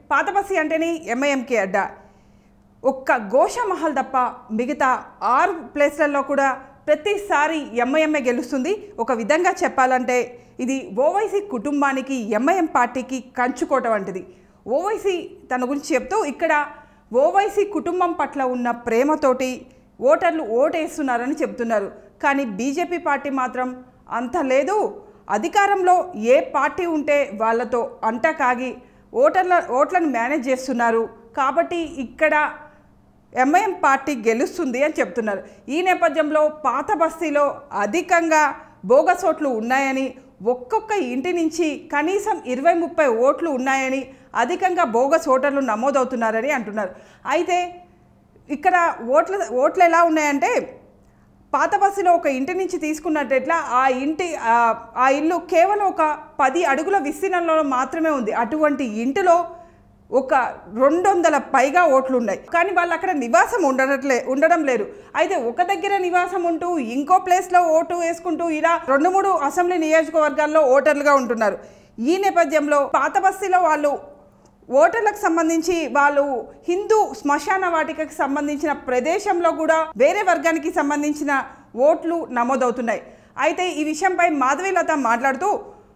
పాతబస్సి అంటేనే ఎంఐఎంకే అడ్డా ఒక్క ఘోష మహల్ తప్ప మిగతా ఆరు ప్లేస్లలో కూడా ప్రతిసారి ఎంఐఎంఏ గెలుస్తుంది ఒక విధంగా చెప్పాలంటే ఇది ఓవైసీ కుటుంబానికి ఎంఐఎం పార్టీకి కంచుకోట వంటిది ఓవైసీ తన గురించి చెప్తూ ఇక్కడ ఓవైసీ కుటుంబం పట్ల ఉన్న ప్రేమతోటి ఓటర్లు ఓటేస్తున్నారని చెప్తున్నారు కానీ బీజేపీ పార్టీ మాత్రం అంత లేదు అధికారంలో ఏ పార్టీ ఉంటే వాళ్ళతో అంట కాగి ఓటర్ల ఓట్లను మేనేజ్ చేస్తున్నారు కాబట్టి ఇక్కడ ఎంఐఎం పార్టీ గెలుస్తుంది అని చెప్తున్నారు ఈ నేపథ్యంలో పాత బస్తీలో అధికంగా బోగస్ ఓట్లు ఉన్నాయని ఒక్కొక్క ఇంటి నుంచి కనీసం ఇరవై ముప్పై ఓట్లు ఉన్నాయని అధికంగా బోగస్ ఓటర్లు నమోదవుతున్నారని అంటున్నారు అయితే ఇక్కడ ఓట్ల ఓట్లు ఎలా ఉన్నాయంటే పాత బస్సులో ఒక ఇంటి నుంచి తీసుకున్నట్టెట్లా ఆ ఇంటి ఆ- ఆ ఇల్లు కేవలం ఒక పది అడుగుల విస్తీర్ణంలో మాత్రమే ఉంది అటువంటి ఇంటిలో ఒక రెండు వందల పైగా ఓట్లు ఉన్నాయి కానీ వాళ్ళు అక్కడ నివాసం ఉండట్లే ఉండడం లేరు అయితే ఒక దగ్గర నివాసం ఉంటూ ఇంకో ప్లేస్లో ఓటు వేసుకుంటూ ఇలా రెండు మూడు అసెంబ్లీ నియోజకవర్గాల్లో ఓటర్లుగా ఉంటున్నారు ఈ నేపథ్యంలో పాత బస్తీలో వాళ్ళు ఓటర్లకు సంబంధించి వాళ్ళు హిందూ శ్మశాన వాటికకి సంబంధించిన ప్రదేశంలో కూడా వేరే వర్గానికి సంబంధించిన ఓట్లు నమోదవుతున్నాయి అయితే ఈ విషయంపై మాధవీలత మాట్లాడుతూ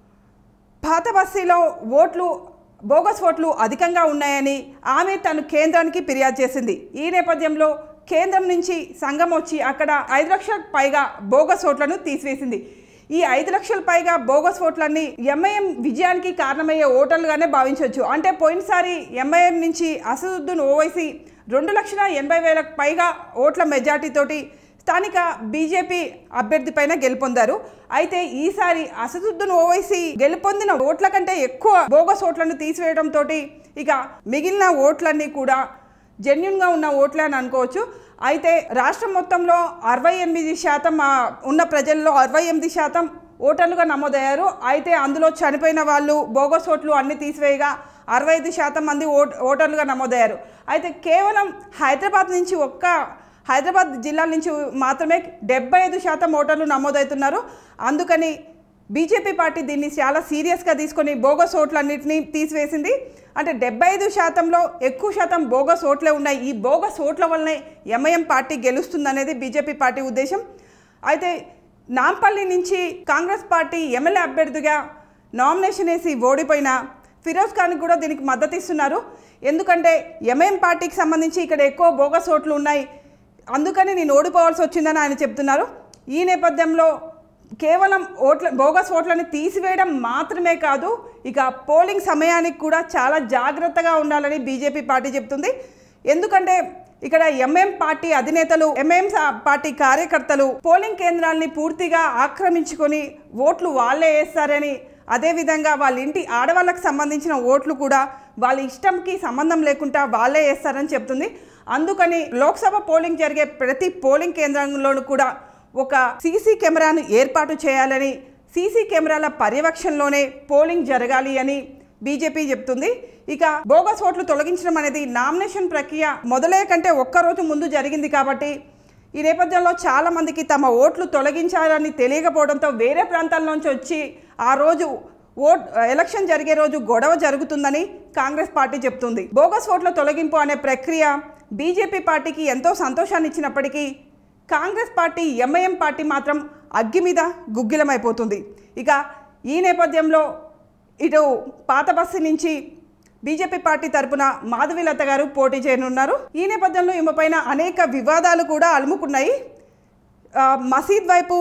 పాత బస్తీలో ఓట్లు బోగస్ ఓట్లు అధికంగా ఉన్నాయని ఆమె తను కేంద్రానికి ఫిర్యాదు చేసింది ఈ నేపథ్యంలో కేంద్రం నుంచి సంఘం వచ్చి అక్కడ ఐదు లక్షలకు పైగా బోగస్ ఓట్లను తీసివేసింది ఈ ఐదు లక్షల పైగా బోగస్ ఓట్లన్నీ ఎంఐఎం విజయానికి కారణమయ్యే ఓటర్లుగానే భావించవచ్చు అంటే పోయినసారి ఎంఐఎం నుంచి అసదుద్దీన్ ఓవైసీ రెండు లక్షల ఎనభై వేలకు పైగా ఓట్ల మెజార్టీతోటి స్థానిక బీజేపీ అభ్యర్థి పైన గెలుపొందారు అయితే ఈసారి అసదుద్దీన్ ఓవైసీ గెలుపొందిన ఓట్ల కంటే ఎక్కువ బోగస్ ఓట్లను తీసివేయడంతో ఇక మిగిలిన ఓట్లన్నీ కూడా జెన్యున్గా ఉన్న ఓట్లే అని అనుకోవచ్చు అయితే రాష్ట్రం మొత్తంలో అరవై ఎనిమిది శాతం ఆ, ఉన్న ప్రజల్లో అరవై ఎనిమిది శాతం ఓటర్లుగా నమోదయ్యారు అయితే అందులో చనిపోయిన వాళ్ళు బోగస్ ఓట్లు అన్ని తీసివేయగా అరవై ఐదు శాతం మంది ఓట్ ఓటర్లుగా నమోదయ్యారు అయితే కేవలం హైదరాబాద్ నుంచి ఒక్క హైదరాబాద్ జిల్లా నుంచి మాత్రమే డెబ్బై ఐదు శాతం ఓటర్లు నమోదవుతున్నారు అందుకని బీజేపీ పార్టీ దీన్ని చాలా సీరియస్గా తీసుకొని బోగస్ ఓట్లన్నింటినీ తీసివేసింది అంటే డెబ్బై ఐదు శాతంలో ఎక్కువ శాతం బోగస్ ఓట్లే ఉన్నాయి ఈ బోగస్ ఓట్ల వల్లనే ఎంఐఎం పార్టీ గెలుస్తుందనేది బీజేపీ పార్టీ ఉద్దేశం అయితే నాంపల్లి నుంచి కాంగ్రెస్ పార్టీ ఎమ్మెల్యే అభ్యర్థిగా నామినేషన్ వేసి ఓడిపోయిన ఫిరోజ్ ఖాన్ కూడా దీనికి మద్దతు ఇస్తున్నారు ఎందుకంటే ఎంఐఎం పార్టీకి సంబంధించి ఇక్కడ ఎక్కువ బోగస్ ఓట్లు ఉన్నాయి అందుకని నేను ఓడిపోవాల్సి వచ్చిందని ఆయన చెప్తున్నారు ఈ నేపథ్యంలో కేవలం ఓట్ల బోగస్ ఓట్లను తీసివేయడం మాత్రమే కాదు ఇక పోలింగ్ సమయానికి కూడా చాలా జాగ్రత్తగా ఉండాలని బీజేపీ పార్టీ చెప్తుంది ఎందుకంటే ఇక్కడ ఎంఎం పార్టీ అధినేతలు ఎంఎం పార్టీ కార్యకర్తలు పోలింగ్ కేంద్రాల్ని పూర్తిగా ఆక్రమించుకొని ఓట్లు వాళ్ళే వేస్తారని అదేవిధంగా వాళ్ళ ఇంటి ఆడవాళ్ళకి సంబంధించిన ఓట్లు కూడా వాళ్ళ ఇష్టంకి సంబంధం లేకుండా వాళ్ళే వేస్తారని చెప్తుంది అందుకని లోక్సభ పోలింగ్ జరిగే ప్రతి పోలింగ్ కేంద్రంలోనూ కూడా ఒక సీసీ కెమెరాను ఏర్పాటు చేయాలని సీసీ కెమెరాల పర్యవేక్షణలోనే పోలింగ్ జరగాలి అని బీజేపీ చెప్తుంది ఇక బోగస్ ఓట్లు తొలగించడం అనేది నామినేషన్ ప్రక్రియ మొదలయ్యే కంటే ఒక్కరోజు ముందు జరిగింది కాబట్టి ఈ నేపథ్యంలో చాలా మందికి తమ ఓట్లు తొలగించాలని తెలియకపోవడంతో వేరే ప్రాంతాల నుంచి వచ్చి ఆ రోజు ఓట్ ఎలక్షన్ జరిగే రోజు గొడవ జరుగుతుందని కాంగ్రెస్ పార్టీ చెప్తుంది బోగస్ ఓట్ల తొలగింపు అనే ప్రక్రియ బీజేపీ పార్టీకి ఎంతో సంతోషాన్ని ఇచ్చినప్పటికీ కాంగ్రెస్ పార్టీ ఎంఐఎం పార్టీ మాత్రం అగ్గి మీద గుగ్గిలమైపోతుంది ఇక ఈ నేపథ్యంలో ఇటు పాత బస్సు నుంచి బీజేపీ పార్టీ తరపున మాధవీలత గారు పోటీ చేయనున్నారు ఈ నేపథ్యంలో ఈమె పైన అనేక వివాదాలు కూడా అలుముకున్నాయి ఆ, మసీద్ వైపు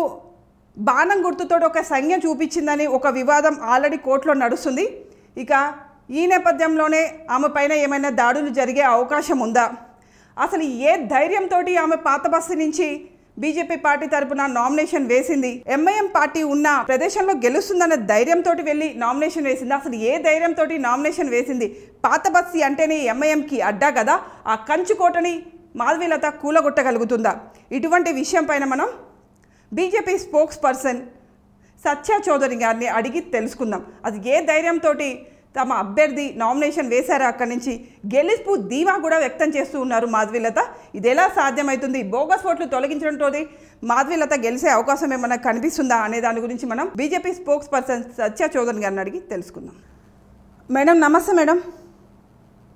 బాణం గుర్తుతో ఒక సంజ్ఞ చూపించిందని ఒక వివాదం ఆల్రెడీ కోర్టులో నడుస్తుంది ఇక ఈ నేపథ్యంలోనే ఆమె పైన ఏమైనా దాడులు జరిగే అవకాశం ఉందా అసలు ఏ ధైర్యంతో ఆమె పాత బస్సు నుంచి బీజేపీ పార్టీ తరపున నామినేషన్ వేసింది ఎంఐఎం పార్టీ ఉన్న ప్రదేశంలో గెలుస్తుందన్న ధైర్యంతో వెళ్ళి నామినేషన్ వేసింది అసలు ఏ ధైర్యంతో నామినేషన్ వేసింది పాత బస్సి అంటేనే ఎంఐఎంకి అడ్డా కదా ఆ కంచుకోటని మాధవీలత కూలగొట్టగలుగుతుందా ఇటువంటి విషయం పైన మనం BJP spokesperson Satya Chowdary గారిని అడిగి తెలుసుకుందాం అది ఏ ధైర్యంతో తమ అభ్యర్థి నామినేషన్ వేశారో అక్కడి నుంచి గెలుపు ధీమా కూడా వ్యక్తం చేస్తూ ఉన్నారు మాధవీలత ఇది ఎలా సాధ్యమవుతుంది బోగస్ ఓట్లు తొలగించడంతో మాధవీలత గెలిచే అవకాశం ఏమైనా కనిపిస్తుందా అనే దాని గురించి మనం BJP spokesperson Satya Chowdary గారిని అడిగి తెలుసుకుందాం మేడం నమస్తే మేడం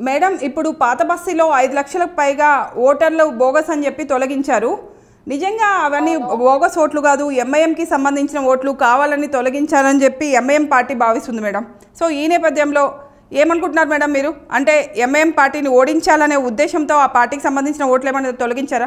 మేడం ఇప్పుడు పాత బస్సులో ఐదు లక్షలకు పైగా ఓటర్లు బోగస్ అని చెప్పి తొలగించారు నిజంగా అవన్నీ బోగస్ ఓట్లు కాదు ఎంఐఎంకి సంబంధించిన ఓట్లు కావాలని తొలగించాలని చెప్పి ఎంఐఎం పార్టీ భావిస్తుంది మేడం సో ఈ నేపథ్యంలో ఏమనుకుంటున్నారు మేడం మీరు అంటే ఎంఐఎం పార్టీని ఓడించాలనే ఉద్దేశంతో ఆ పార్టీకి సంబంధించిన ఓట్లు ఏమైనా తొలగించారా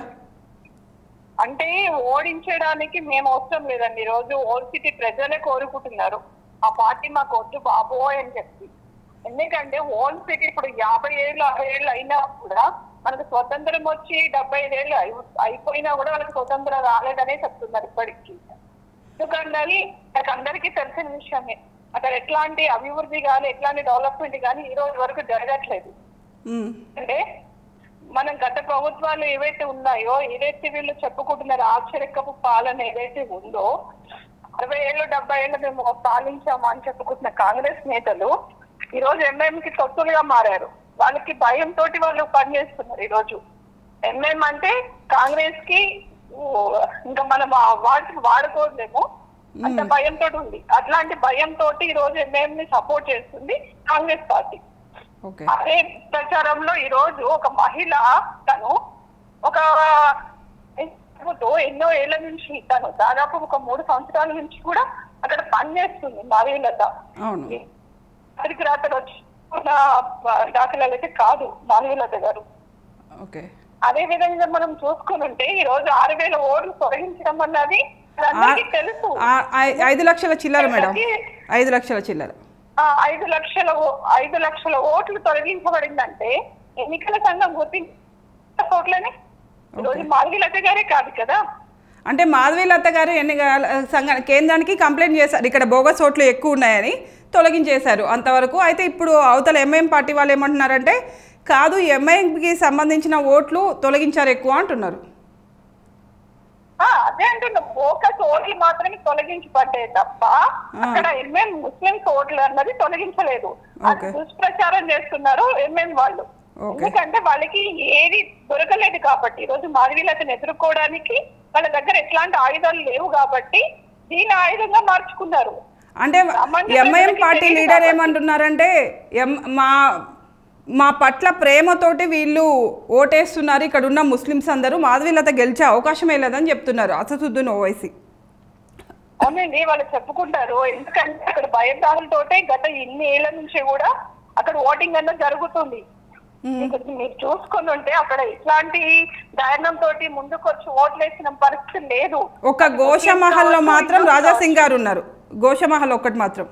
అంటే ఓడించడానికి మేము అవసరం లేదండి ఈ రోజు ఓల్డ్ సిటీ ప్రజలే కోరుకుంటున్నారు ఆ పార్టీ మాకు వద్దు బాబోయ్ అని చెప్పి ఎందుకంటే ఓల్డ్ సిటీ ఇప్పుడు యాభై ఏళ్ళు అరవై ఏళ్ళు అయినా కూడా మనకు స్వతంత్రం వచ్చి డెబ్బై ఐదేళ్ళు అయి- అయిపోయినా కూడా వాళ్ళకి స్వతంత్రం రాలేదనే చెప్తున్నారు ఇప్పటికీ ఎందుకంటే నాకు అందరికీ తెలిసిన విషయమే అక్కడ ఎట్లాంటి అభివృద్ధి కానీ ఎట్లాంటి డెవలప్మెంట్ కానీ ఈ రోజు వరకు జరగట్లేదు మ్మ్. అంటే మనం గత ప్రభుత్వాలు ఏవైతే ఉన్నాయో ఏదైతే వీళ్ళు చెప్పుకుంటున్నారు ఆశ్చర్యకపు పాలన ఏదైతే ఉందో అరవై ఏళ్ళు డెబ్బై ఏళ్ళు మేము పాలించాము అని చెప్పుకుంటున్న కాంగ్రెస్ నేతలు ఈ రోజు ఎంఐఎం కి తొత్తులుగా మారారు వాళ్ళకి భయం తోటి వాళ్ళు పనిచేస్తున్నారు ఈ రోజు ఎంఐఎం అంటే కాంగ్రెస్ కి ఊ, ఇంకా మనం ఆ వాటిని వాడుకోలేము అంత భయంతో ఉంది అట్లాంటి భయంతో ఈ రోజు ఎంఐఎం ని సపోర్ట్ చేస్తుంది కాంగ్రెస్ పార్టీ ఓకే అదే ప్రచారంలో ఈ రోజు ఒక మహిళ తను ఒక చెబుతూ ఎన్నో ఏళ్ల నుంచి తను దాదాపు ఒక మూడు సంవత్సరాల నుంచి కూడా అక్కడ పనిచేస్తుంది మాధవీలత అవును అక్కడికి రాత్రి వచ్చి ఉన్న దాఖలాలు అయితే కాదు మాధవీలత గారు ఓకే అదే విధంగా మనం చూసుకుని ఉంటే ఈ రోజు ఆరు వేల ఓట్లు తొలగించడం అన్నది అందరికీ తెలుసు ఆ- ఐ- ఐదు లక్షల చిల్లర మేడం ఐదు లక్షల చిల్లర ఆ ఐదు లక్షల ఓ- ఐదు లక్షల ఓట్లు తొలగించబడిందంటే ఎన్నికల సంఘం గుర్తించిన ఓట్లని ఈరోజు మాధవీలత గారే కాదు కదా అంటే మాధవి లత గారు ఎన్ని సంఘ కేంద్రానికి కంప్లైంట్ చేశారు ఇక్కడ బోగస్ ఓట్లు ఎక్కువ ఉన్నాయని తొలగించేశారు అంతవరకు అయితే ఇప్పుడు అవతల ఎంఐఎం పార్టీ వాళ్ళు ఏమంటున్నారంటే కాదు ఎంఐఎంకి సంబంధించిన ఓట్లు తొలగించారు ఎక్కువ అంటున్నారు ఆ అదే అంటున్నా ఫోకస్ ఓట్లు మాత్రమే తొలగించబడ్డాయి తప్ప అక్కడ ఎంఎం ముస్లింస్ ఓట్లు అన్నది తొలగించలేదు అది Okay. దుష్ప్రచారం చేస్తున్నారు ఎంఎం వాళ్ళు Okay. ఎందుకంటే వాళ్ళకి ఏది దొరకలేదు కాబట్టి ఈ రోజు మాధవీలతను ఎదుర్కోవడానికి వాళ్ళ దగ్గర ఎట్లాంటి ఆయుధాలు లేవు కాబట్టి దీని ఆయుధంగా మార్చుకున్నారు అంటే సామాన్య ఎంఐఎం ప్రజలకి పార్టీ తెలియదు లీడర్ కాబట్టి. ఏమంటున్నారంటే ఎం మా మా పట్ల ప్రేమతోటి వీళ్ళు ఓటేస్తున్నారు ఇక్కడ ఉన్న ముస్లిమ్స్ అందరూ మాధవీలత గెలిచే అవకాశమే లేదని చెప్తున్నారు అసదుద్దీన్ ఓవైసీ అవునండి వాళ్ళు చెప్పుకుంటారు ఎందుకంటే అక్కడ భయదారులతోటే గత ఇన్ని ఏళ్ల నుంచి కూడా అక్కడ ఓటింగ్ అన్నది జరుగుతుంది మీకు మీరు చూసుకొని ఉంటే అక్కడ ఇట్లాంటి దారుణం తోటి ముందుకు వచ్చి ఓట్లేసిన పరిస్థితి లేదు ఒక గోషమహల్లో మాత్రం రాజాసింగ్ గారు ఉన్నారు గోషమహల్ ఒక్కటి మాత్రం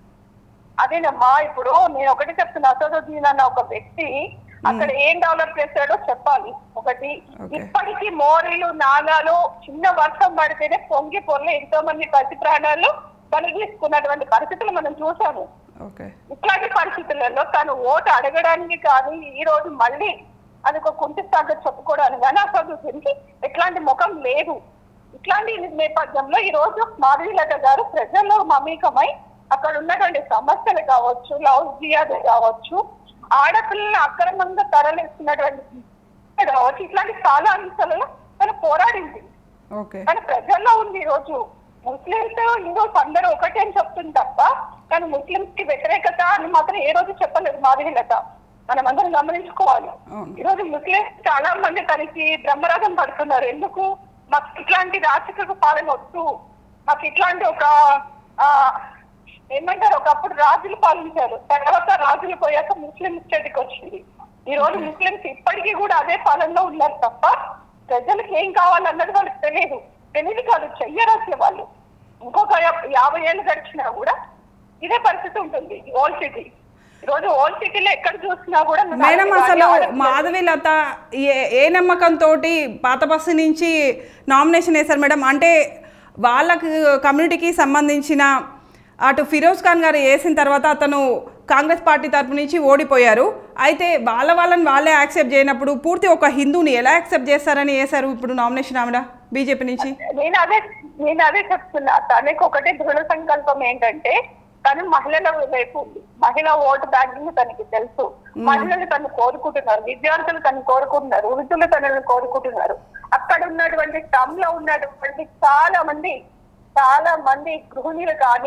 అదేనమ్మా ఇప్పుడు నేను ఒకటి చెప్తున్నా అసదుద్దీన్ అన్న ఒక వ్యక్తి అక్కడ ఏం డెవలప్ చేశాడో చెప్పాలి ఒకటి Okay. ఇప్పటికీ మోరీలు నాలాలు చిన్న వర్షం పడితేనే పొంగి పొర్లు ఎంతో మంది పసి ప్రాణాలు బలి తీసుకున్నటువంటి పరిస్థితులు మనం చూసాము ఓకే ఇట్లాంటి పరిస్థితులలో తను ఓటు అడగడానికి కానీ ఈ రోజు మళ్ళీ అది ఒక కుంటిస్తాగా చెప్పుకోవడానికి కానీ అసలు దీనికి ఎట్లాంటి ముఖం లేదు ఇట్లాంటి నేపథ్యంలో ఈ రోజు మాధవీలత గారు ప్రజల్లో మమేకమై అక్కడ ఉన్నటువంటి సమస్యలు కావచ్చు లవ్ జియాదు కావచ్చు ఆడపిల్లలు అక్రమంగా తరలిస్తున్నటువంటి కావచ్చు ఇట్లాంటి చాలా అంశాలలో తను పోరాడింది ఓకే కానీ ప్రజల్లో ఉంది ఈ రోజు ముస్లింస్ హిందూస్ అందరూ ఒకటే అని చెప్తుంది తప్ప కానీ ముస్లింస్ కి వ్యతిరేకత అని మాత్రం ఏ రోజు చెప్పలేదు మాధవీలత మనం అందరం గమనించుకోవాలి అవును. ఈ రోజు ముస్లింస్ చాలా మంది తనకి బ్రహ్మరథం పడుతున్నారు ఎందుకు మాకు ఇట్లాంటి రాజకీయ పాలన వద్దు మాకు ఇట్లాంటి ఒక ఆ ఏమంటారు ఒకప్పుడు రాజులు పాలించారు తర్వాత రాజులు పోయాక ముస్లిం చేతికి వచ్చింది ఈ రోజు ముస్లింస్ ఇప్పటికీ కూడా అదే పాలనలో ఉన్నారు తప్ప ప్రజలకు ఏం కావాలన్నది వాళ్ళకి తెలియదు తెలియదు కాదు చెయ్యరు అసలు వాళ్ళు ఇంకొక యా- యాభై ఏళ్ళు గడిచినా కూడా ఇదే పరిస్థితి ఉంటుంది ఓల్డ్ సిటీ ఈ రోజు ఓల్డ్ సిటీలో ఎక్కడ చూసినా కూడా మేడం నాలుగు అసలు ఆడపిల్లలు- మాధవీలత ఏ ఏ నమ్మకంతో పాత బస్సు నుంచి నామినేషన్ వేశారు మేడం అంటే వాళ్ళకి కమ్యూనిటీకి సంబంధించిన అటు ఫిరోజ్ ఖాన్ గారు వేసిన తర్వాత అతను కాంగ్రెస్ పార్టీ తరపు నుంచి ఓడిపోయారు అయితే వాళ్ళ వాళ్ళని వాళ్ళే యాక్సెప్ట్ చేయనప్పుడు పూర్తి ఒక హిందూని ఎలా యాక్సెప్ట్ చేస్తారని వేశారు ఇప్పుడు నామినేషన్ ఆవిడ బీజేపీ నుంచి నేను అదే నేను అదే చెప్తున్నా తనకి ఒకటే దృఢ సంకల్పం ఏంటంటే తను మహిళల వైపు ఉంది మహిళ ఓటు బ్యాంకింగ్ తనకి తెలుసు మహిళలు తను కోరుకుంటున్నారు విద్యార్థులు తను కోరుకుంటున్నారు వృద్ధులు తనని కోరుకుంటున్నారు అక్కడ ఉన్నటువంటి టమ్ లో ఉన్నటువంటి చాలా మంది చాలా మంది గృహిణులు కానీ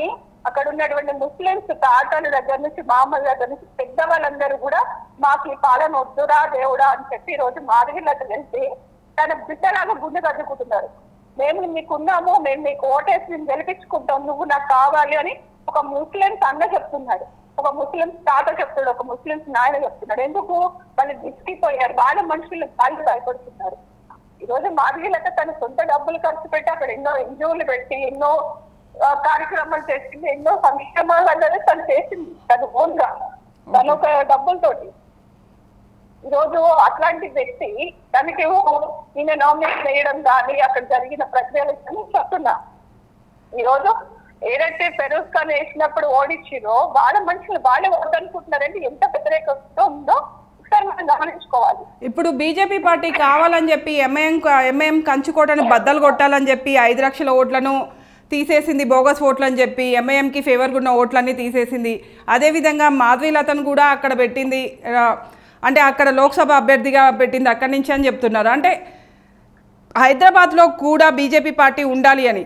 అక్కడ ఉన్నటువంటి ముస్లింస్ తాతల దగ్గర నుంచి మామల దగ్గర నుంచి పెద్దవాళ్ళందరూ కూడా మాకు ఈ పాలన వద్దురా దేవుడా అని చెప్పి ఈ రోజు మాదిరిలకు వెళ్తే తన బిడ్డలాగా గుండె కట్టుకుంటున్నారు మేము మీకున్నాము మేము మీకు ఓటేసి మేము గెలిపించుకుంటాం నువ్వు నాకు కావాలి అని ఒక ముస్లింస్ అన్న చెప్తున్నాడు ఒక ముస్లింస్ తాత చెప్తున్నాడు ఒక ముస్లింస్ నాయన చెప్తున్నాడు ఎందుకు వాళ్ళు దిష్టిపోయారు వాళ్ళ మనుషులు వాళ్ళు భయపడుతున్నారు ఈ రోజు మాదిరిలక తన సొంత డబ్బులు ఖర్చు పెట్టి అక్కడ ఎన్నో ఎన్జిఓలు పెట్టి ఎన్నో ఆ, కార్యక్రమాలు చేసింది ఎన్నో సంక్షేమాలు అనేది తను చేసింది తను ఓన్ గా తన ఒక డబ్బులతోటి ఈ రోజు అట్లాంటి వ్యక్తి తనకి ఈయన నామినేషన్ వేయడం కానీ అక్కడ జరిగిన ప్రక్రియలు కానీ చెప్తున్నా ఈ రోజు ఏదైతే ఫెరోజ్ ఖాన్ వేసినప్పుడు ఓడించిరో వాళ్ళ మనుషులు వాళ్ళే వద్దనుకుంటున్నారంటే ఎంత వ్యతిరేకత ఉందో ఒకసారి మనం గమనించుకోవాలి ఇప్పుడు బీజేపీ పార్టీ కావాలని చెప్పి ఎంఐఎం ఎంఐఎం కంచుకోటని బద్దలు కొట్టాలని చెప్పి ఐదు లక్షల ఓట్లను తీసేసింది బోగస్ ఓట్లు అని చెప్పి ఎంఐఎంకి ఫేవర్గా ఉన్న ఓట్లన్నీ తీసేసింది అదేవిధంగా మాధవీలతను కూడా అక్కడ పెట్టింది ఆ, అంటే అక్కడ లోక్సభ అభ్యర్థిగా పెట్టింది అక్కడి నుంచి అని చెప్తున్నారు అంటే హైదరాబాద్లో కూడా బీజేపీ పార్టీ ఉండాలి అని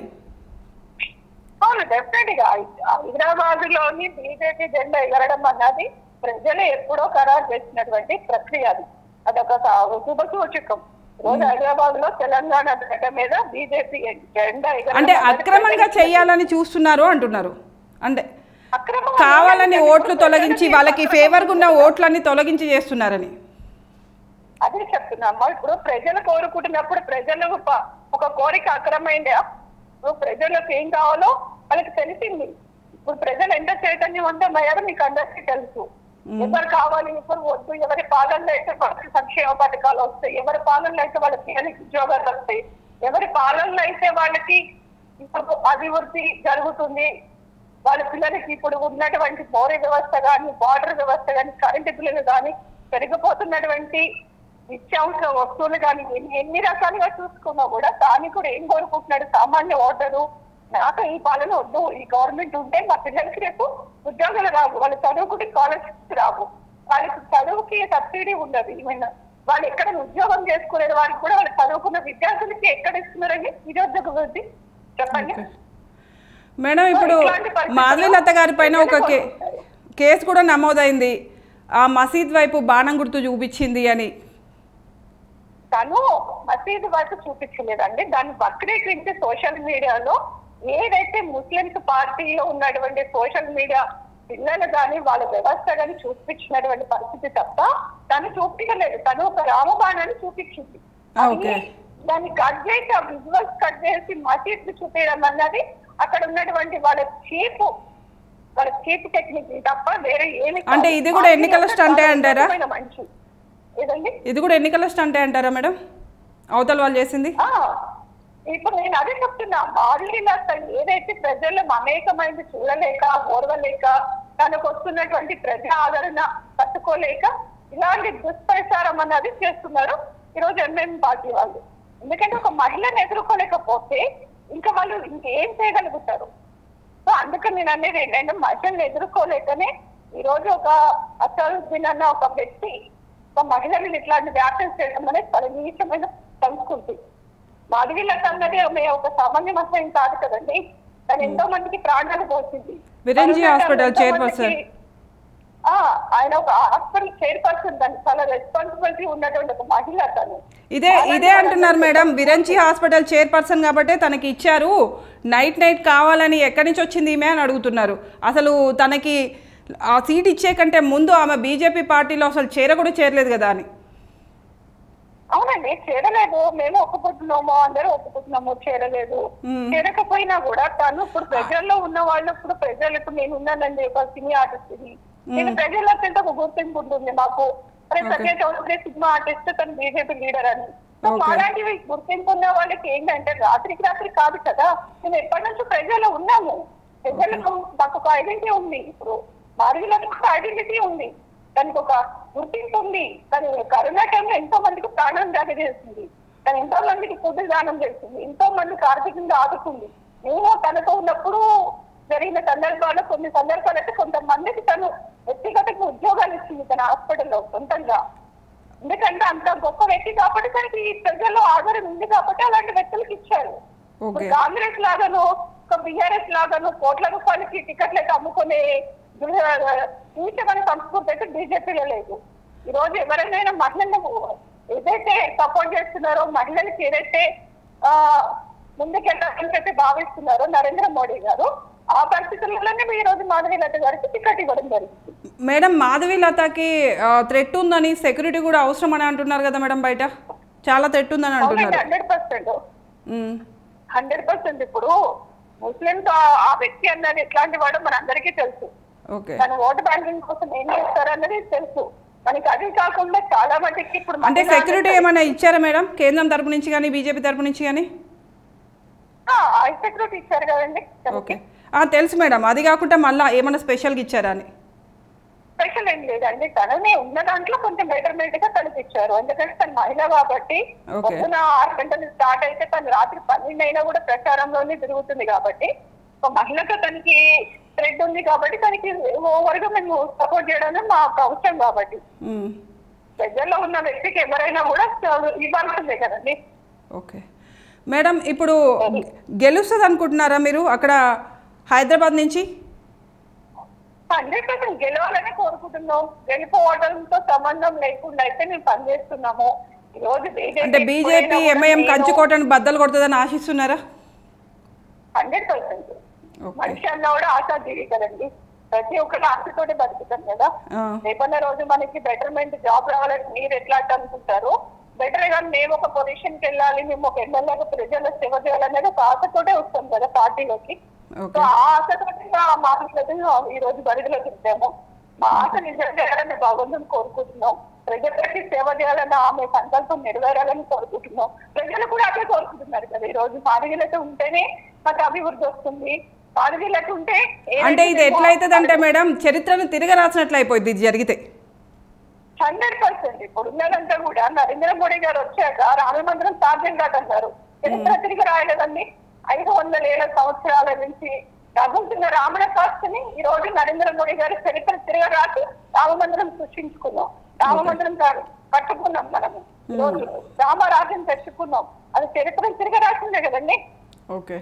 అవును డెఫినెట్ గా హైదరాబాద్ లోని బీజేపీ జెండా ఎగరడం అన్నది ప్రజలు ఎప్పుడో ఖరారు చేసినటువంటి ప్రక్రియ అది అదొక స- శుభ సూచకం రోజు హైదరాబాద్ లో తెలంగాణ గడ్డ మీద బీజేపీ జెండా ఎగరడం అంటే అన్నది అక్రమంగా ప్రజలకు చేయాలని చూస్తున్నారు అంటున్నారు అంటే అక్రమం కావాలని అన్నది ఓట్లు ఇప్పుడు తొలగించి ప్రజలకి వాళ్ళకి ఫేవర్గా ఉన్న ఓట్లన్నీ తొలగించి చేస్తున్నారని అదే చెప్తున్నామ్మా ఇప్పుడు ప్రజలు కోరుకుంటున్నప్పుడు ప్రజలు ప- ఒక కోరిక అక్రమైందా ఇప్పుడు ప్రజలకు ఏం కావాలో వాళ్ళకి తెలిసింది ఇప్పుడు ప్రజలు ఎంత చైతన్యవంతమయ్యారో మీకు అందరికీ తెలుసు ఎవరు కావాలి ఎవరు వద్దు ఎవరి పాలనలో అయితే వాళ్ళకి సంక్షేమ పథకాలు వస్తాయి ఎవరి పాలనలో అయితే వాళ్ళకి పిల్లలకి ఉద్యోగాలు వస్తాయి ఎవరి పాలనలో అయితే వాళ్ళకి ఇప్పుడు అభివృద్ధి జరుగుతుంది వాళ్ళ పిల్లలకి ఇప్పుడు ఉన్నటువంటి పౌర వ్యవస్థ కానీ వాటర్ వ్యవస్థ కానీ కరెంటు బిల్లులు కానీ పెరిగిపోతున్నటువంటి నిత్యావసర వస్తువులు కానీ ఎన్ని ఎన్ని రకాలుగా చూసుకున్నా కూడా దాన్ని కూడా ఏం కోరుకుంటున్నాడు సామాన్య ఓటరు నాకు ఈ పాలన వద్దు ఈ గవర్నమెంట్ ఉంటే మా పిల్లలకి రేపు ఉద్యోగాలు రావు వాళ్ళు చదువుకుంటే స్కాలర్షిప్స్ రావు వాళ్ళకి చదువుకి సబ్సిడీ ఉండదు ఈవెన్ వాళ్ళు ఎక్కడ ఉద్యోగం చేసుకునే వారికి కూడా వాళ్ళు చదువుకున్న విద్యార్థులకి ఎక్కడ ఇస్తున్నారండి నిరుద్యోగ వృద్ధి చెప్పండి మేడం ఇప్పుడు ఇట్లాంటి పరిస్థితుల్లో మాధవీలత గారి పైన ఒక కే ప్రజలు కేసు కూడా నమోదైంది ఆ మసీద్ వైపు బాణం గుర్తు చూపించింది అని తను మసీదు వైపు చూపించలేదండి దాన్ని వక్రీకరించి సోషల్ మీడియాలో ఏదైతే ముస్లింస్ పార్టీలో ఉన్నటువంటి సోషల్ మీడియా పిల్లలు కానీ వాళ్ళ వ్యవస్థ కానీ చూపించినటువంటి పరిస్థితి తప్ప తను చూపించలేదు తను ఒక రామబాణాన్ని చూపించింది అది ఓకే. దాన్ని కట్ చేసి ఆ విజువల్స్ కట్ చేసి మసీద్ చూపించడం అన్నది అక్కడ ఉన్నటువంటి వాళ్ళ చీప్ వాళ్ళ చీప్ టెక్నిక్ తప్ప వేరే ఏమి కాదు. అంటే ఇది కూడా ఎన్నికల అది స్టంటే చాలా అంటారా? ఉన్నతమైన మనిషి ఏదండి ఇది కూడా ఎన్నికల స్టంటే అంటారా మేడం అవతల వాళ్ళు చేసింది ఆ, ఇప్పుడు నేను అదే చెప్తున్నా బాలీల ఏదైతే ప్రజలు మమేకమైంది చూడలేక ఓర్వలేక తనకు వస్తున్నటువంటి ప్రజా ఆదరణ తట్టుకోలేక ఇలాంటి దుష్ప్రచారం అన్నది చేస్తున్నారు ఈరోజు ఎంఎం పార్టీ వాళ్ళు ఎందుకంటే ఒక మహిళను ఎదుర్కోలేకపోతే ఇంకా వాళ్ళు ఇంకేం చేయగలుగుతారు సో అందుకని నేను అనేది ఏంటంటే మహిళలను ఎదుర్కోలేకనే ఈ రోజు ఒక అసలుద్దీన్ అన్న ఒక వ్యక్తి ఒక మహిళలను ఇట్లాంటి వ్యాఖ్యలు చేయడం అనేది చాలా నీచమైన సంస్కృతి మాధవీలత అన్నది ఆమె ఒక సామాన్య మతం కాదు కదండి తను ఎంతో మందికి ప్రాణాలు పోసింది విరంజి కరోనా హాస్పిటల్ ఎంతో చైర్పర్సన్. మందికి- ఆ, ఆయన ఒక హాస్పిటల్ చైర్పర్సన్ దానికి చాలా రెస్పాన్సిబిలిటీ ఉన్నటువంటి ఒక మహిళ తను ఇదే ఇదే అంటున్నారు మేడం విరంచి హాస్పిటల్ చైర్పర్సన్ కాబట్టి తనకి ఇచ్చారు నైట్ నైట్ కావాలని ఎక్కడి నుంచి వచ్చింది ఈమె అని అడుగుతున్నారు అసలు తనకి ఆ సీట్ ఇచ్చే కంటే ముందు ఆమె బీజేపీ పార్టీలో అసలు చేర కూడా చేరలేదు కదా అని అవునండి చేరలేదు మేము ఒప్పుకుంటున్నాము అందరూ ఒప్పుకుంటున్నాము చేరలేదు చేరకపోయినా కూడా తను ఇప్పుడు ప్రజల్లో ఉన్న వాళ్ళు ఇప్పుడు ప్రజలు ఇప్పుడు నేను ఉన్నానండి ఒక సినీ ఆర్టిస్ట్ నేను ప్రజల్లో ఎంత ఒక గుర్తింపు ఉంటుంది మాకు అరే సత్య చౌదరి సినిమా ఆర్టిస్ట్ తను బీజేపీ లీడర్ అని సో Okay. అలాంటివి గుర్తింపు ఉన్న వాళ్ళకి ఏంటంటే రాత్రికి రాత్రి కాదు కదా మేము ఎప్పటి నుంచో ప్రజల్లో ఉన్నాము ప్రజలకు మాకు ఒక ఐడెంటిటీ ఉంది ఇప్పుడు మారులకు ఒక ఐడెంటిటీ ఉంది దానికి ఒక గుర్తింపు ఉంది తను కరోనా టైంలో ఎంతో మందికి ప్రాణం దాడి చేసింది తను ఎంతో మందికి ఫుడ్ దానం చేసింది ఎంతో మందికి ఆర్థికంగా ఆదుకుంది నేను తనతో ఉన్నప్పుడు జరిగిన సందర్భాల్లో కొన్ని సందర్భాలైతే కొంతమందికి తను వ్యక్తిగతంగా ఉద్యోగాలు ఇచ్చింది తన హాస్పిటల్లో సొంతంగా ఎందుకంటే అంత గొప్ప వ్యక్తి కాబట్టి తనకి ఈ ప్రజల్లో ఆధారం ఉంది కాబట్టి అలాంటి వ్యక్తులకు ఇచ్చారు ఓకే ఇప్పుడు కాంగ్రెస్ లాగాను ఒక బిఆర్ఎస్ లాగాను కోట్ల రూపాయలకి టికెట్లు అయితే అమ్ముకునే నీచమైన సంస్కృతి అయితే బీజేపీలో లేదు ఈ రోజు ఎవరైనా మహిళలను ఏదైతే సపోర్ట్ చేస్తున్నారో మహిళలకి ఏదైతే ఆ ముందుకెళ్ళాలని చెప్పి భావిస్తున్నారో నరేంద్ర మోడీ గారు ఆ పరిస్థితుల్లోనే ఈ రోజు మాధవి లత గారికి టికెట్ ఇవ్వడం జరిగింది మేడం మాధవి లతకి థ్రెట్ ఉందని సెక్యూరిటీ కూడా అవసరం అని అంటున్నారు కదా మేడం బయట చాలా థ్రెట్ ఉందని అవునండి అంటున్నారు hundred percent um, hundred percent ఇప్పుడు ముస్లింస్ ఆ వ్యక్తి అన్నది ఎట్లాంటి వాడో మన అందరికీ తెలుసు ఓకే తన ఓటు బ్యాంకింగ్ కోసం ఏం చేస్తారు అన్నది తెలుసు మనకి అది కాకుండా చాలా మటుకి ఇప్పుడు అంటే మహిళా సెక్యూరిటీ ఏమైనా ఇచ్చారా మేడం కేంద్రం తరపు నుంచి కానీ బీజేపీ తరపు నుంచి కానీ ఆ, ఐ సెక్యూరిటీ ఇచ్చారు కదండి ఓకే ఆ, తెలుసు మేడం అది కాకుండా మళ్ళీ ఏమైనా స్పెషల్గా ఇచ్చారా అని స్పెషల్ ఏం లేదండి తనని ఉన్న దాంట్లో కొంచెం బెటర్మెంట్ గా కనిపించారు ఎందుకంటే తను మహిళ కాబట్టి Okay. పొద్దున ఆరు గంటలు స్టార్ట్ అయితే తను రాత్రి పన్నెండు అయినా కూడా ప్రచారంలోనే తిరుగుతుంది కాబట్టి ఒక మహిళకు తనకి థ్రెడ్ ఉంది కాబట్టి తనకి ఓవర్ గా మేము సపోర్ట్ చేయడం మాకు అవసరం కాబట్టి ఉమ్, ప్రజల్లో ఉన్న వ్యక్తికి ఎవరైనా కూడా ఇవ్వాల్సిందే కదండి ఓకే మేడం ఇప్పుడు గెలుస్తుంది అనుకుంటున్నారా మీరు అక్కడ హైదరాబాద్ నుంచి హండ్రెడ్ పర్సెంట్ గెలవాలని కోరుకుంటున్నాం గెలిపోవడంతో సంబంధం లేకుండా అయితే మేము పనిచేస్తున్నాము ఈ రోజు అంటే బీజేపీ ఎంఐఎం కంచుకోవటానికి బద్దలు కొడుతుందని ఆశిస్తున్నారా హండ్రెడ్ పర్సెంట్ ఓకే మనిషి అన్నా కూడా ఆశాజీవి కదండి ప్రతి ఒక్కరు ఆశతోటి బతుకుతాం కదా ఆ, రేపన్న రోజు మనకి బెటర్మెంట్ జాబ్ రావాలని మీరు ఎట్లా అనుకుంటారు బెటర్ గా మేము ఒక పొజిషన్ కి వెళ్ళాలి మేము ఒక ఎమ్మెల్యేగా ప్రజల సేవ చేయాలనేది ఒక ఆశతోటే వస్తాం కదా పార్టీలోకి సో ఓకే ఆ ఆశతోటి మా మాటలతో ఈ రోజు బరిలో తింటాము మా ఆశ నిజం చేయాలని భగవంతుని కోరుకుంటున్నాం ప్రజలకి సేవ చేయాలన్న ఆమె సంకల్పం నెరవేరాలని కోరుకుంటున్నాం ప్రజలు కూడా అదే కోరుకుంటున్నారు కదా ఈ రోజు మాదిగలతో ఉంటేనే మాకు అభివృద్ధి వస్తుంది మాదిగలతో ఉంటే ఏదైతే అంటే ఇది మేము ఎట్లయితుంది అంటే మేడం చరిత్రను తిరగ రాసినట్లు అయిపోయింది ఇది జరిగితే హండ్రెడ్ పర్సెంట్ ఇప్పుడు ఉన్నదంతా కూడా నరేంద్ర మోడీ గారు వచ్చాక రామ మందిరం సాధ్యం కాదన్నారు చరిత్ర తిరిగి రాయలేదండి ఐదు వందల ఏళ్ళ సంవత్సరాల నుంచి రగులుతున్న రామణ కాస్తని ఈ రోజు నరేంద్ర మోడీ గారు చరిత్ర తిరగ రాసి రామ మందిరం సృష్టించుకున్నాం రామ మందిరం కాదు కట్టుకున్నాం మనము ఈ రోజు రామరాజ్యం తెచ్చుకున్నాం అది చరిత్ర తిరిగి రాసిందే కదండి ఓకే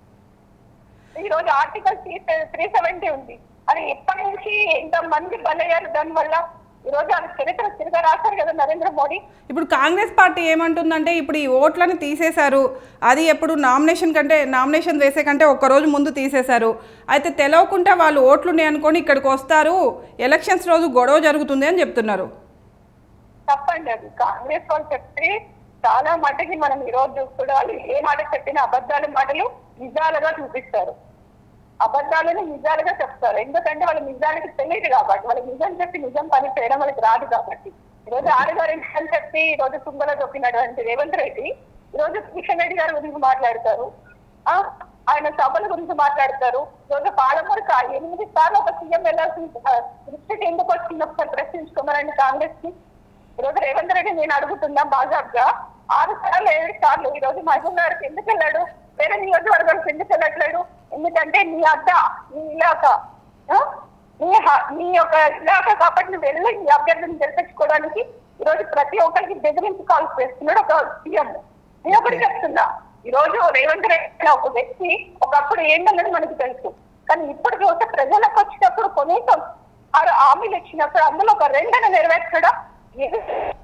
ఈ రోజు ఆర్టికల్ త్రీ త్రీ సెవెంటీ ఉంది అది ఎప్పటి నుంచి ఎంత మంది బలయ్యారు దాని వల్ల ఈ రోజు అది చరిత్ర తిరగ రాశారు కదా నరేంద్ర మోడీ ఇప్పుడు కాంగ్రెస్ పార్టీ ఏమంటుందంటే ఇప్పుడు ఈ ఓట్లను తీసేశారు అది ఎప్పుడు నామినేషన్ కంటే నామినేషన్ వేసే కంటే ఒక్క రోజు ముందు తీసేశారు అయితే తెలవకుండా వాళ్ళు ఓట్లు ఉన్నాయి అనుకొని ఇక్కడికి వస్తారు ఎలక్షన్స్ రోజు గొడవ జరుగుతుంది అని చెప్తున్నారు తప్పండి అది కాంగ్రెస్ వాళ్ళు చెప్తే చాలా మటుకి మనం ఈ రోజు కూడా వాళ్ళు ఏ మాట చెప్పినా అబద్ధాల మాటలు నిజాలుగా చూపిస్తారు అబద్ధాలను నిజాలుగా చెప్తారు ఎందుకంటే వాళ్ళ నిజానికి తెలియదు కాబట్టి వాళ్ళకి నిజం చెప్పి నిజం పని చేయడం వాళ్ళకి రాదు కాబట్టి ఈ రోజు ఆరుగారు నిజం చెప్పి ఈ రోజు తుంగలో దొక్కినటువంటి రేవంత్ రెడ్డి ఈ రోజు కిషన్ రెడ్డి గారి గురించి మాట్లాడతారు ఆ ఆయన సభల గురించి మాట్లాడతారు ఈ రోజు పాలమూరు కా- ఎనిమిది సార్లు ఒక సీఎం వెళ్ళాల్సిన దృష్టికి ఎందుకు వచ్చింది ఒకసారి ప్రశ్నించుకోమనండి కాంగ్రెస్ కి ఈ రోజు రేవంత్ రెడ్డి నేను అడుగుతున్నా బాజాబ్గా ఆరు సార్లు ఏడు సార్లు ఈ రోజు మహబూబ్ నగర్కి ఎందుకు వెళ్ళాడు వేరే నియోజకవర్గానికి ఎందుకు వెళ్ళట్లేడు ఎందుకంటే నీ అడ్డ నీ ఇలాక ఆ? నీ హ- నీ యొక్క ఇలాక కాబట్టి నువ్వు వెళ్ళి నీ అభ్యర్థిని గెలిపించుకోవడానికి ఈ రోజు ప్రతి ఒక్కరికి బెదిరించి కాల్ చేస్తున్నాడు ఒక సీఎం నేను ఒకటి చెప్తున్నా ఈ రోజు రేవంత్ రెడ్డి అనే ఒక వ్యక్తి ఒకప్పుడు ఏంటన్నది మనకు తెలుసు కానీ ఇప్పుడు చూస్తే ప్రజలకు వచ్చినప్పుడు కనీసం ఆరు హామీలు ఇచ్చినప్పుడు అందులో ఒక రెండన నెరవేర్చడా ఇది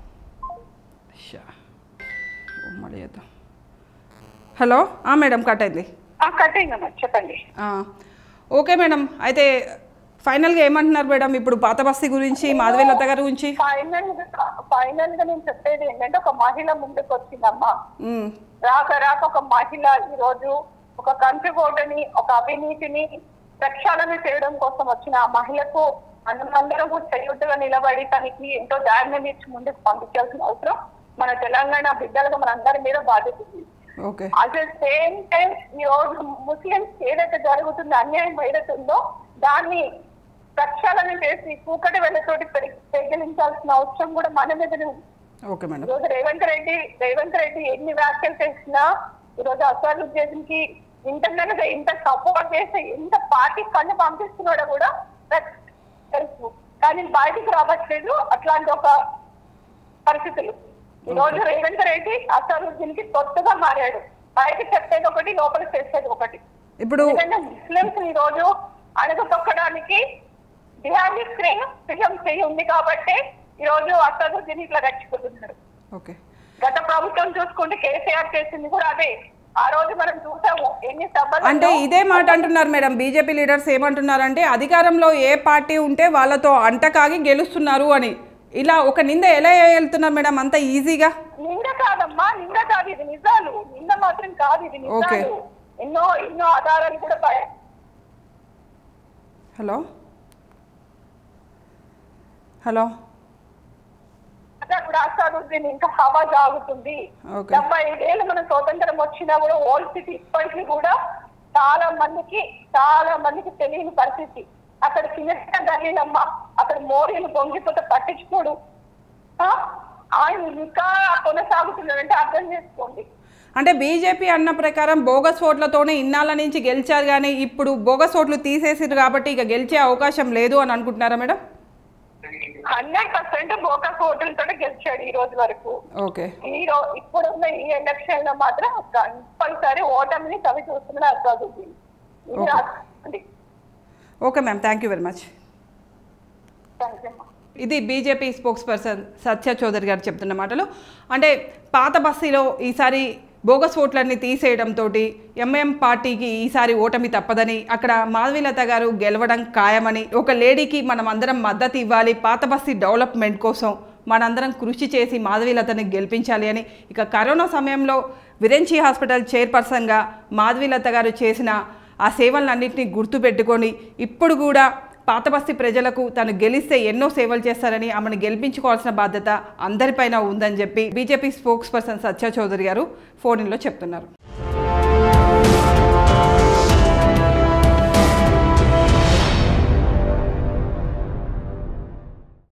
షా. ఉమ్మడి చేద్దాం. హలో ఆ, మేడం కట్ అయింది ఆ, కట్టేయండి చెప్పండి ఆ, ఓకే మేడం అయితే ఫైనల్గా ఏమంటున్నారు మేడం ఇప్పుడు పాత బస్తీ గురించి మాధవి లత గారి గురించి ఫైనల్ గా ఫైనల్ గా నేను చెప్పేది ఏంటంటే ఒక మహిళ ముందుకు వచ్చిందమ్మా ఉమ్, రాక రాక ఒక మహిళ ఈ రోజు ఒక కంట్రిబోర్డుని ఒక అవినీతిని ప్రక్షాళన చేయడం కోసం వచ్చిన ఆ మహిళకు మనమందరం చెయ్యొట్టుగా నిలబడి తనకి ఎంతో ధైర్యం ఇచ్చి ముందుకు పంపించాల్సిన అవసరం మన తెలంగాణ బిడ్డలుగా మనందరి మీద బాధ్యత ఉంది okay at the same time ఈ రోజు ముస్లింస్ ఏదైతే జరుగుతుందో అన్యాయం ఏదైతే ఉందో దాన్ని ప్రక్షాళన చేసి కూకటి వెళ్ళతోటి పెగిలించాల్సిన అవసరం కూడా మన మీదనే ఉంది ఓకే మేడం ఈరోజు రేవంత్ రెడ్డి రేవంత్ రెడ్డి ఎన్ని వ్యాఖ్యలు చేసినా ఈరోజు అసలు కి ఇంటర్నల్ గా ఎంత సపోర్ట్ చేసి ఎంత పార్టీ కన్ను పంపిస్తున్నాడో కూడా నాకు తెలుసు కానీ బయటికి రావట్లేదు అట్లాంటి ఒక పరిస్థితులు ఈ రోజు రేవంత్ రెడ్డి అసలు దీనికి కొత్తగా మారాడు బయట చెప్పేది ఒకటి లోపల చేసేది ఒకటి ఇప్పుడు ఎందుకంటే ముస్లింస్ ఈ రోజు అడుగు తొక్కడానికి బిహారీ స్క్రీన్ సీఎం చెయ్యి ఉంది కాబట్టి ఈ రోజు అసదుద్దీన్ ఇట్లా రచ్చిపోతున్నారు ఓకే గత ప్రభుత్వం చూసుకుంటే కేసీఆర్ చేసింది కూడా అదే ఆ రోజు మనం చూసాము ఎన్ని సభలు అంటే ఇదే మాట అంటున్నారు మేడం బీజేపీ లీడర్స్ ఏమంటున్నారంటే అధికారంలో ఏ పార్టీ ఉంటే వాళ్ళతో అంటకాగి గెలుస్తున్నారు అని ఇలా ఒక నింద ఎలా వెళ్తున్నారు మేడం అంత ఈజీగా నింద కాదమ్మా నింద కాదు ఇది నిజాలు నింద మాత్రం కాదు ఇది ఓకే. నిజాలు ఎన్నో ఎన్నో ఆధారాలు కూడా బయ- హలో హలో కూడా అసాదుద్దీన్ ఇంకా హవా సాగుతుంది ఓకే. డెబ్బై ఐదేళ్ళు మన స్వతంత్రం వచ్చినా కూడా ఓల్డ్ సిటీ ఇప్పటికీ కూడా చాలా మందికి చాలా మందికి తెలియని పరిస్థితి అక్కడ చిన్న చిన్న గల్లీలమ్మ అక్కడ మోరీలు పొంగిపోతే పట్టించుకోడు ఆ? ఆయన ఇంకా కొనసాగుతున్నాడంటే అర్థం చేసుకోండి అంటే బీజేపీ అన్న ప్రకారం బోగస్ ఓట్లతోనే ఇన్నాళ్ళ నుంచి గెలిచారు కానీ ఇప్పుడు బోగస్ ఓట్లు తీసేసారు కాబట్టి ఇక గెలిచే అవకాశం లేదు అని అనుకుంటున్నారా మేడం హండ్రెడ్ పర్సెంట్ బోకస్ ఓట్లతో గెలిచాడు ఈ రోజు వరకు ఓకే ఈ రో ఇప్పుడున్న ఈ ఎలక్షన్ లో మాత్రం కంపల్సరీ ఓటమిని చవి చూస్తున్న అసాదుద్దీన్ ఇది రాసుకోండి okay ma'am thank you very much thank you ఇది BJP spokesperson Satya Chowdary గారు చెప్తున్న మాటలు అంటే పాత బస్తీలో ఈసారి బోగస్ ఓట్లన్నీ తీసేయడంతో ఎంఎం పార్టీకి ఈసారి ఓటమి తప్పదని అక్కడ మాధవీలత గారు గెలవడం ఖాయమని ఒక లేడీకి మనం అందరం మద్దతు ఇవ్వాలి పాత బస్తీ డెవలప్మెంట్ కోసం మనందరం కృషి చేసి మాధవీలతని గెలిపించాలి అని ఇక కరోనా సమయంలో విరెంచి హాస్పిటల్ చైర్పర్సన్గా మాధవీలత గారు చేసిన ఆ సేవలన్నింటినీ గుర్తుపెట్టుకొని ఇప్పుడు కూడా పాతబస్తి ప్రజలకు తను గెలిస్తే ఎన్నో సేవలు చేస్తారని ఆమెను గెలిపించుకోవాల్సిన బాధ్యత అందరిపైన ఉందని చెప్పి BJP spokesperson Satya Chowdary గారు ఫోన్లో చెప్తున్నారు